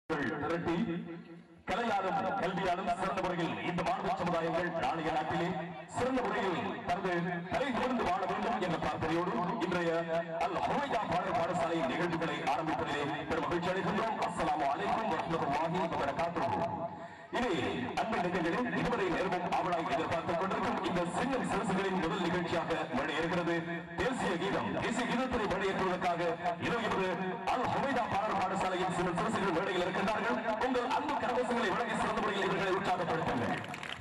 திரட்டி கலையாலும் கல்வியாலும் சிறந்த முறையில் இந்த மாணவ சமுதாயங்கள் நாளைய நாட்டிலே சிறந்த முறையில் தனது தலை நிமிர்ந்து வாழ வேண்டும் என்ற பிரார்த்தனையோடு இன்றைய அல் ஹுமைதா பாடல் பாடசாலை நிகழ்வுகளை ஆரம்பிப்பதிலே பெரும் மகிழ்ச்சி அடைகின்றோம் அஸ்ஸலாமு அலைக்கும் வரஹ்மத்துல்லாஹி வபரகாத்துஹு இது அன்பு நெஞ்சங்களே இதுவரை நேர்மும் ஆவலாய் எதிர்பார்த்துக் கொண்டிருக்கும் இந்த சின்னம் சிறுசுகளின் முதல் நிகழ்ச்சியாக வெளியேறுகிறது தேசிய கீதம் தேசிய கீதத்தினை வெளியேற்றுவதற்காக இதோ இன்று அல் ஹுமைதா பாடல் பாடசாலையின் சில சிறுசுகள் மேடையில் இருக்கின்றார்கள் உங்கள் அன்பு கரவசங்களை வழங்கி சிறந்த முறையில் இவர்களை உற்சாகப்படுத்துங்கள்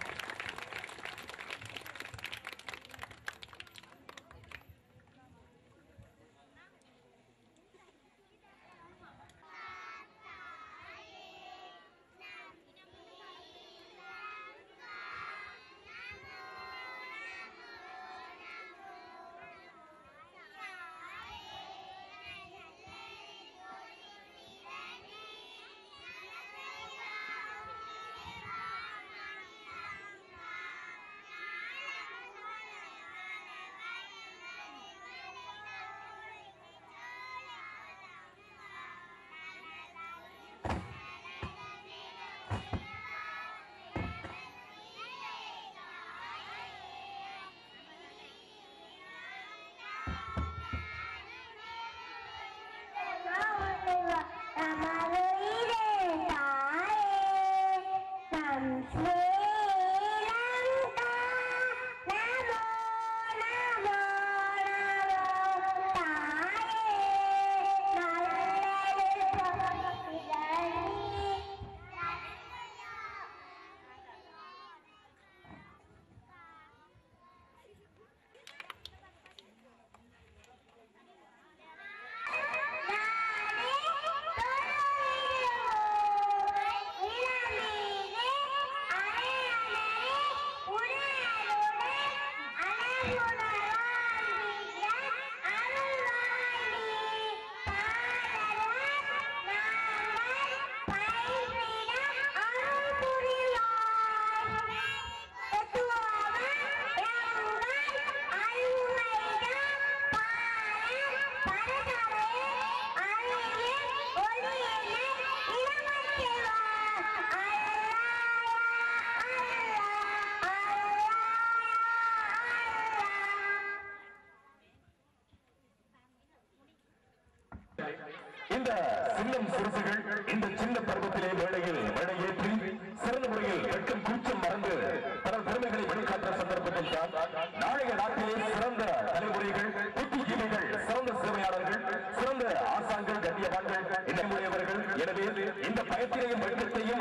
இந்த சின்னம் சிறுசுகள் இந்த சின்ன பருவத்திலே மேடையில் மேடையேற்றி சிறந்த முறையில் வெட்கம் கூச்சம் மறந்து பல திறமைகளை வெளிக்காட்டுற சந்தர்ப்பத்தில் தான் நாளைய நாட்டிலே சிறந்த தலைமுறைகள் புத்திஜீவிகள் சிறந்த சேவையாளர்கள் சிறந்த ஆசான்கள் கண்ணியவான்கள் இடமுடையவர்கள் எனவே இந்த பயத்தினையும் வெட்கத்தையும்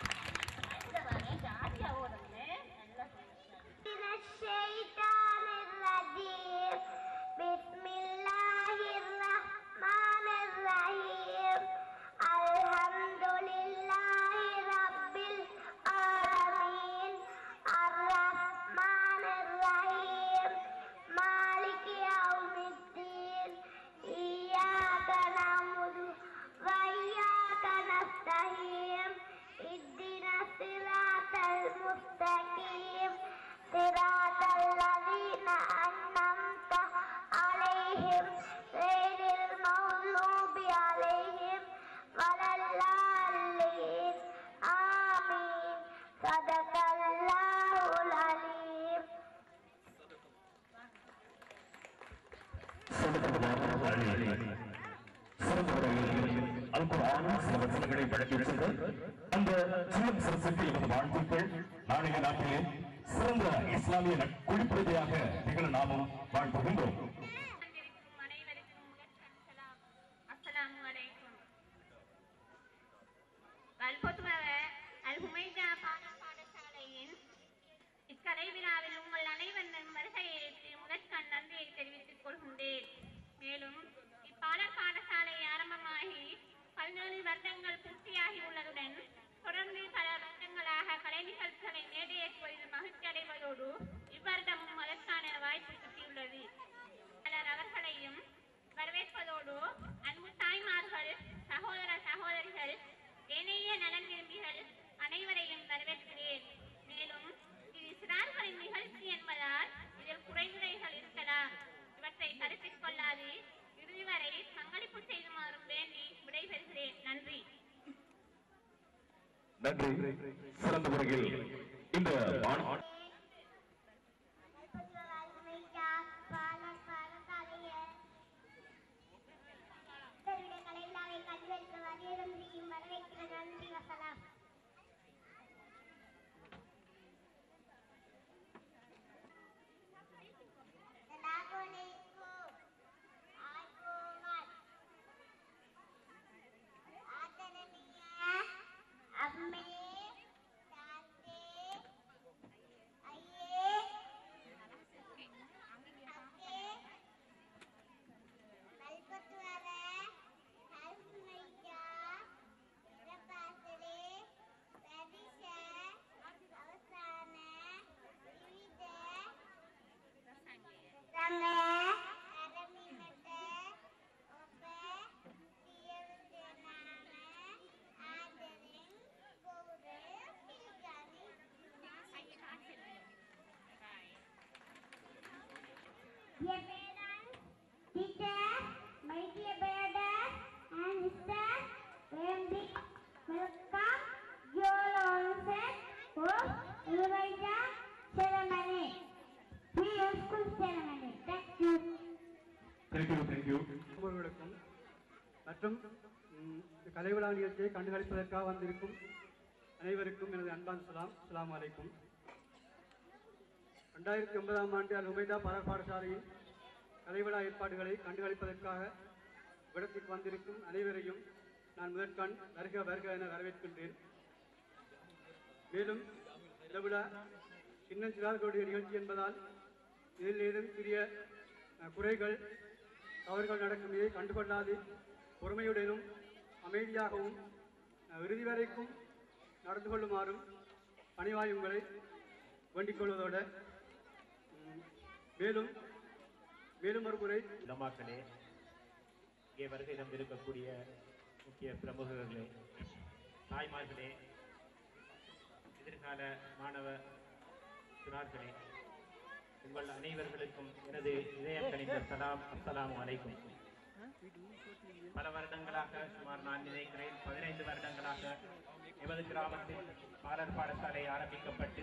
من الشيطان الرجيم بسم الله الرحمن الرحيم الحمد لله رب العالمين الرحمن الرحيم مالك يوم الدين إياك نعبد وإياك نستعين اهدنا الصراط المستقيم صراط الذين أنعمت عليهم غير المغضوب عليهم ولا الضالين آمين صدق الله العليم சிறந்த முறையில் அல்குரானும் சில வசனங்களை வழங்கி சென்ற அந்த சின்னம் சிறுசுக்கு எமது வாழ்த்துக்கள் நாளைய நாட்டிலே சிறந்த இஸ்லாமிய குடிப்பிரதையாக திகழ நாமும் வாழ்த்துகின்றோம் அனைவருக்கும் அனைவருக்கும் முதற்கண் சலாம் அஸ்ஸலாமு அலைக்கும் கல்பொத்துவ அல் ஹுமைதா பாட பாடசாலையின் இக்கலை விழாவில் உங்கள் அனைவரும் வருகையேற்று முதற்கண் நன்றியை தெரிவித்துக் கொள்கின்றேன் மேலும் இப்பாடல் பாடசாலை ஆரம்பமாகி பதினேழு வருடங்கள் பூர்த்தியாகி உள்ளதுடன் தொடர்ந்து பல வருடங்களாக கலை நிகழ்ச்சிகளை மேடையேற்றுவதில் மகிழ்ச்சி அடைவதோடு இவ்வருடமும் அதற்கான வாய்ப்பு கிட்டியுள்ளது பலர் அவர்களையும் வரவேற்பதோடு அன்பு தாய்மார்கள் சகோதர சகோதரிகள் ஏனைய நலன் விரும்பிகள் அனைவரையும் வரவேற்கிறேன் மேலும் இது சிறார்களின் நிகழ்ச்சி என்பதால் இதில் குறைமுறைகள் இருக்கலாம் இவற்றை கருத்தில் கொள்ளாது இறுதி வரை பங்களிப்பு செய்துமாறும் வேண்டி விடைபெறுகிறேன் நன்றி நன்றி சிறந்த முறையில் இந்த மாநாடு நன்றி வசலாம் Assalamualaikum. Agungan. Adanya Amme Tante Aye Ake Malpatuara Halmeja Irapasale Padisha Avasana Vividha Rame, Araminate, Ope, Tiyarudhaname, Adaring, Goude, Pilgani. Dear parents, teachers, my dear brothers and sisters, warmly welcome you all on set for Elijah ceremony. We are school ceremony. Thank you. Thank you thank you அவர்களுக்கும் மற்றும் ம், இந்த கலை விழா நிகழ்ச்சியை கண்டுகளிப்பதற்காக வந்திருக்கும் அனைவருக்கும் எனது அன்பான் சலாம் அஸ்ஸலாமு அலைக்கும் ரெண்டாயிரத்தி ஒன்பதாம் ஆண்டு அல் உமைதா பாரல் பாடசாலையின் கலை விழா ஏற்பாடுகளை கண்டுகளிப்பதற்காக விடத்திற்கு வந்திருக்கும் அனைவரையும் நான் முதற்கண் வருக வருக என வரவேற்கின்றேன் மேலும் இந்த விழா சின்ன சிறார்களுடைய நிகழ்ச்சி என்பதால் இதில் ஏதும் சிறிய அஹ், குறைகள் தவறுகள் நடக்கும் இதை கண்டுகொள்ளாது பொறுமையுடனும் அமைதியாகவும் அஹ், இறுதி வரைக்கும் நடந்து கொள்ளுமாறும் பணிவாய் உங்களை வேண்டிக் கொள்வதோடு ம், மேலும் மேலும் ஒரு முறை உலமாக்களே இங்கே வருகை தந்திருக்கக்கூடிய முக்கிய பிரமுகர்களே தாய்மார்களே எதிர்கால மாணவ சிறார்களே உங்கள் அனைவர்களுக்கும் எனது இதயம் கணிந்த சலாம் அஸ்ஸலாமு அலைக்கும் பல வருடங்களாக சுமார் நான் நினைக்கிறேன் பதினைந்து வருடங்களாக எமது கிராமத்தில் பாலர் பாடசாலை ஆரம்பிக்கப்பட்டு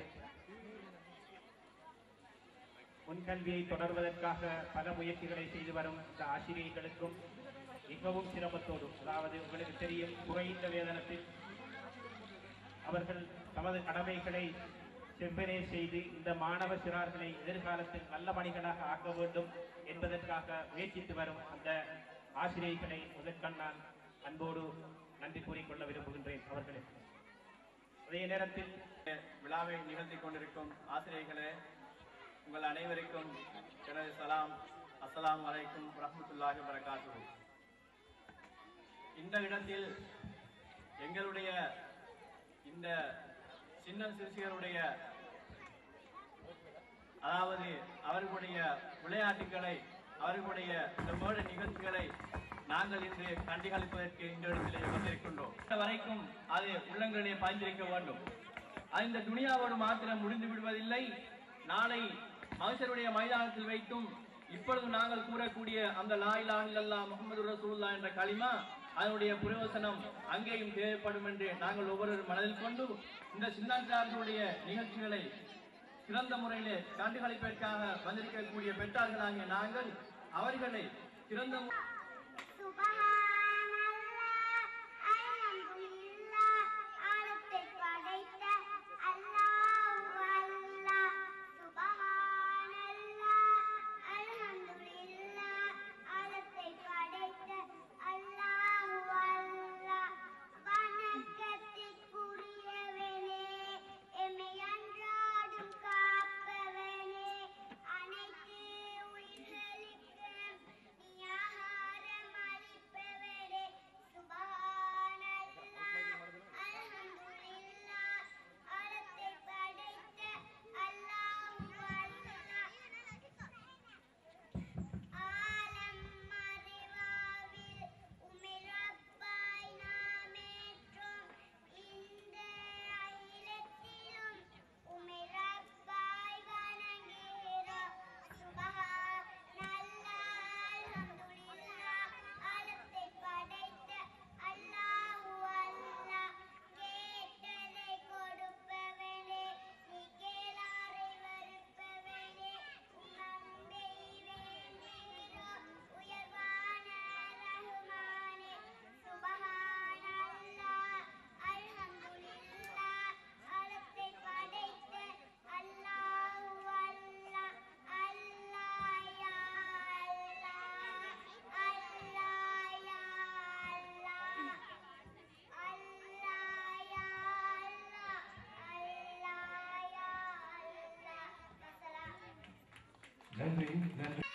முன்கல்வியை தொடர்வதற்காக பல முயற்சிகளை செய்து வரும் இந்த ஆசிரியர்களுக்கும் மிகவும் சிரமத்தோடும் அதாவது உங்களுக்கு தெரியும் குறைந்த வேதனத்தில் அவர்கள் தமது கடமைகளை செவ்வனே செய்து இந்த மாணவ சிறார்களை எதிர்காலத்தில் நல்ல பணிகளாக ஆக்க வேண்டும் என்பதற்காக முயற்சித்து வரும் அந்த ஆசிரியர்களை முதற்கண் நான் அன்போடு நன்றி கூறிக்கொள்ள விரும்புகின்றேன் அவர்களே அதே நேரத்தில் விழாவை நிகழ்த்தி கொண்டிருக்கும் ஆசிரியர்களே உங்கள் அனைவருக்கும் எனது சலாம் அஸ்ஸலாமு அலைக்கும் வரஹ்மத்துல்லாஹி வரகாத்துஹு இந்த இடத்தில் எங்களுடைய இந்த சின்ன சிறுசிகளுடைய அதாவது அவர்களுடைய விளையாட்டுகளை அவர்களுடைய இந்த மேட நிகழ்ச்சிகளை நாங்கள் இன்று கண்டுகளிப்பதற்கு இந்த இடத்திலே வந்திருக்கின்றோம் இந்த வரைக்கும் அது உள்ளங்களிலே பாய்ந்திருக்க வேண்டும் அது இந்த துனியாவோடு மாத்திரம் முடிந்து விடுவதில்லை நாளை மனுஷருடைய மைதானத்தில் வைத்தும் இப்பொழுது நாங்கள் கூறக்கூடிய அந்த லா இலாஹ இல்லல்லாஹ் முஹம்மது ரசூலுல்லாஹ் என்ற களிமா அதனுடைய பிரயோசனம் அங்கேயும் தேவைப்படும் என்று நாங்கள் ஒவ்வொரு மனதில் கொண்டு இந்த சின்னாச்சார்களுடைய நிகழ்ச்சிகளை சிறந்த முறையிலே கண்டுகளிப்பதற்காக வந்திருக்கக்கூடிய பெற்றார்களாகிய நாங்கள் அவர்களை சிறந்த மு- சுபஹானல்லாஹ் அல்ஹம்துலில்லாஹ் ஆலத்தை படைத்த அல்லாஹ் அல்லாஹ் சுபஹானல்லாஹ் அல்ஹம்துலில்லாஹ் ஆலத்தை படைத்த அல்லாஹ் அல்லாஹ் வணக்கத்திற்குரியவனே எம்மை அன்றாடும் காப்பவனே அனைத்து உயிர்களுக்கும் நீயாக நன்றி நன்றி